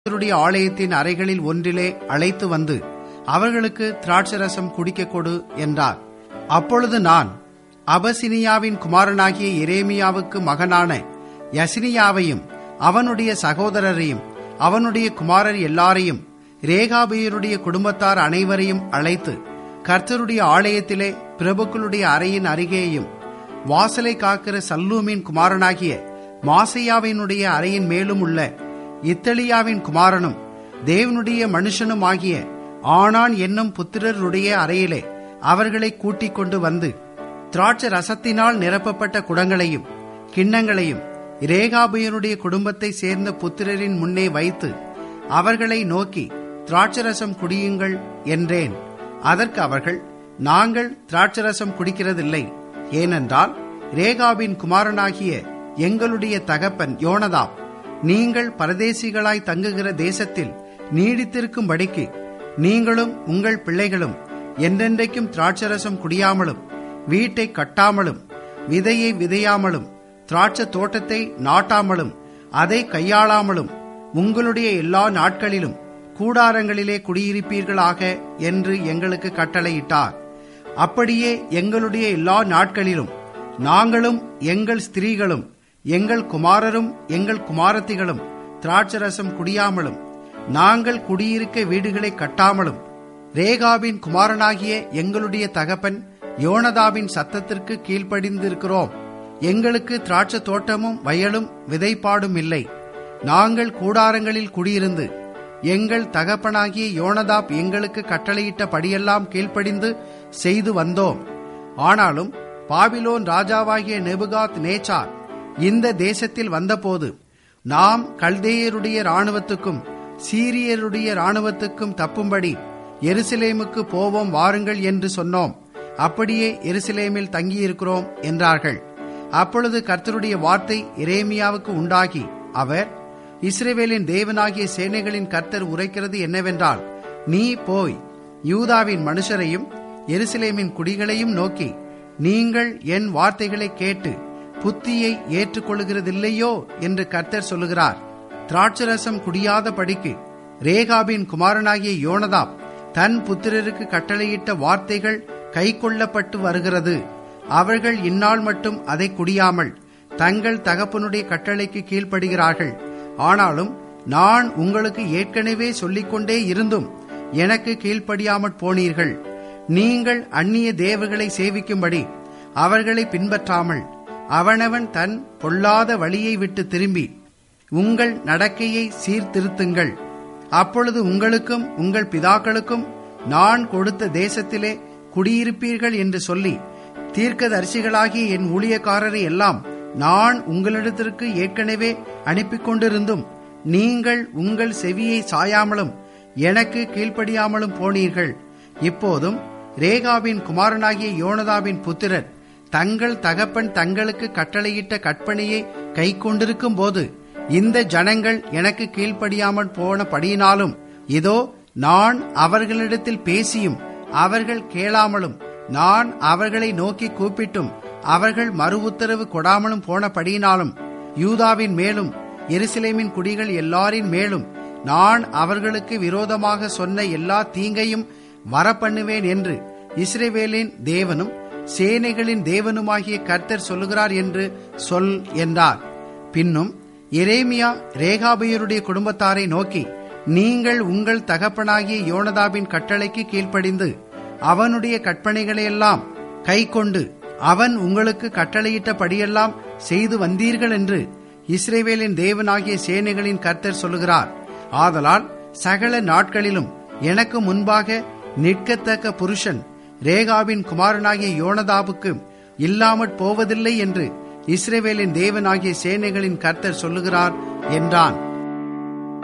கர்த்தருடைய ஆலயத்தின் அறைகளில் ஒன்றிலே அழைத்து வந்து அவர்களுக்கு திராட்சரசம் குடிக்க கொடு என்றார் அப்பொழுது நான் அபசினியாவின் குமாரனாகிய எரேமியாவுக்கு மகனான யசினியாவையும் அவனுடைய சகோதரரையும் அவனுடைய குமாரர் எல்லாரையும் ரேகாபியருடைய குடும்பத்தார் அனைவரையும் அழைத்து கர்த்தருடைய ஆலயத்திலே பிரபுக்களுடைய அறையின் அருகேயும் வாசலை காக்கிற சல்லூமின் குமாரனாகிய மாசையாவினுடைய அறையின் மேலும் உள்ள இத்தலியாவின் குமாரனும் தேவனுடைய மனுஷனும் ஆகிய ஆனான் என்னும் புத்திரருடைய அறையிலே அவர்களை கூட்டிக் கொண்டு வந்து திராட்சை ரசத்தினால் நிரப்பப்பட்ட குடங்களையும் கிண்ணங்களையும் ரேகாபியனுடைய குடும்பத்தை சேர்ந்த புத்திரரின் முன்னே வைத்து அவர்களை நோக்கி திராட்சரசம் குடியுங்கள் என்றேன் அதற்கு அவர்கள் நாங்கள் திராட்சரசம் குடிக்கிறதில்லை ஏனென்றால் ரேகாவின் குமாரனாகிய எங்களுடைய தகப்பன் யோனதாம் நீங்கள் பரதேசிகளாய் தங்குகிற தேசத்தில் நீடித்திருக்கும்படிக்கு நீங்களும் உங்கள் பிள்ளைகளும் என்றென்றைக்கும் திராட்சரசம் குடியாமலும் வீட்டை கட்டாமலும் விதையை விதையாமலும் திராட்சை தோட்டத்தை நாட்டாமலும் அதை கையாளாமலும் உங்களுடைய எல்லா நாட்களிலும் கூடாரங்களிலே குடியிருப்பீர்களாக என்று எங்களுக்கு கட்டளையிட்டார் அப்படியே எங்களுடைய எல்லா நாட்களிலும் நாங்களும் எங்கள் ஸ்திரீகளும் எங்கள் குமாரரும் எங்கள் குமாரத்திகளும் திராட்சரசம் குடியாமலும் நாங்கள் குடியிருக்க வீடுகளை கட்டாமலும் ரேகாவின் குமாரனாகிய எங்களுடைய தகப்பன் யோனதாவின் சத்தத்திற்கு கீழ்ப்படிந்திருக்கிறோம் எங்களுக்கு திராட்சை தோட்டமும் வயலும் விதைப்பாடும் இல்லை நாங்கள் கூடாரங்களில் குடியிருந்து எங்கள் தகப்பனாகிய யோனதாப் எங்களுக்கு கட்டளையிட்ட படியெல்லாம் கீழ்ப்படிந்து செய்து வந்தோம் ஆனாலும் பாபிலோன் ராஜாவாகிய நெபுகாத் நேச்சார் இந்த தேசத்தில் வந்தபோது நாம் கல்தேயருடைய இராணுவத்துக்கும் சீரியருடைய இராணுவத்துக்கும் தப்பும்படி எருசலேமுக்கு போவோம் வாருங்கள் என்று சொன்னோம் அப்படியே எருசலேமில் தங்கியிருக்கிறோம் என்றார்கள் அப்பொழுது கர்த்தருடைய வார்த்தை இரேமியாவுக்கு உண்டாகி அவர் இஸ்ரேவேலின் தேவனாகிய சேனைகளின் கர்த்தர் உரைக்கிறது என்னவென்றால் நீ போய் யூதாவின் மனுஷரையும் எருசலேமின் குடிகளையும் நோக்கி நீங்கள் என் வார்த்தைகளை கேட்டு புத்தியை ஏற்றுக்கொள்கிறதில்லையோ என்று கர்த்தர் சொல்லுகிறார் திராட்சரசம் குடியாத படிக்கு ரேகாபின் குமாரனாகிய யோனதாப் தன் புத்திரருக்கு கட்டளையிட்ட வார்த்தைகள் கை கொள்ளப்பட்டு வருகிறது அவர்கள் இந்நாள் மட்டும் அதை குடியாமல் தங்கள் தகப்பனுடைய கட்டளைக்கு கீழ்ப்படுகிறார்கள் ஆனாலும் நான் உங்களுக்கு ஏற்கனவே சொல்லிக்கொண்டே இருந்தும் எனக்கு கீழ்ப்படியாமற் போனீர்கள் நீங்கள் அந்நிய தேவர்களை சேவிக்கும்படி அவர்களை பின்பற்றாமல் அவனவன் தன் பொல்லாத வழியை விட்டு திரும்பி உங்கள் நடக்கையை சீர்திருத்துங்கள் அப்பொழுது உங்களுக்கும் உங்கள் பிதாக்களுக்கும் நான் கொடுத்த தேசத்திலே குடியிருப்பீர்கள் என்று சொல்லி தீர்க்கதரிசிகளாகிய என் ஊழியக்காரரை எல்லாம் நான் உங்களிடத்திற்கு ஏற்கனவே அனுப்பி கொண்டிருந்தும் நீங்கள் உங்கள் செவியை சாயாமலும் எனக்கு கீழ்ப்படியாமலும் போனீர்கள் இப்போதும் ரேகாவின் குமாரனாகிய யோனதாவின் புத்திரர் தங்கள் தகப்பன் தங்களுக்கு கட்டளையிட்ட கற்பனையை கை கொண்டிருக்கும் போது இந்த ஜனங்கள் எனக்கு கீழ்ப்படியாமல் போனபடியினாலும் இதோ நான் அவர்களிடத்தில் பேசியும் அவர்கள் கேளாமலும் நான் அவர்களை நோக்கி கூப்பிட்டும் அவர்கள் மறு உத்தரவு கொடாமலும் போனபடியினாலும் யூதாவின் மேலும் எருசலேமின் குடிகள் எல்லாரின் மேலும் நான் அவர்களுக்கு விரோதமாக சொன்ன எல்லா தீங்கையும் வரப்பண்ணுவேன் என்று இஸ்ரேவேலின் தேவனும் சேனைகளின் தேவனுமாகிய கர்த்தர் சொல்லுகிறார் என்று சொல் என்றார் பின்னும் எரேமியா ரேகாபியருடைய குடும்பத்தாரை நோக்கி நீங்கள் உங்கள் தகப்பனாகிய யோனதாபின் கட்டளைக்கு கீழ்ப்படிந்து அவனுடைய கற்பனைகளையெல்லாம் கை கொண்டு அவன் உங்களுக்கு கட்டளையிட்டபடியெல்லாம் செய்து வந்தீர்கள் என்று இஸ்ரேவேலின் தேவனாகிய சேனைகளின் கர்த்தர் சொல்லுகிறார் ஆதலால் சகல நாட்களிலும் எனக்கு முன்பாக நிற்கத்தக்க புருஷன் ரேகாவின் குமாரனாகிய யோனதாபுக்கு இல்லாமற் போவதில்லை என்று இஸ்ரேவேலின் தேவனாகிய சேனைகளின் கர்த்தர் சொல்லுகிறார் என்றான்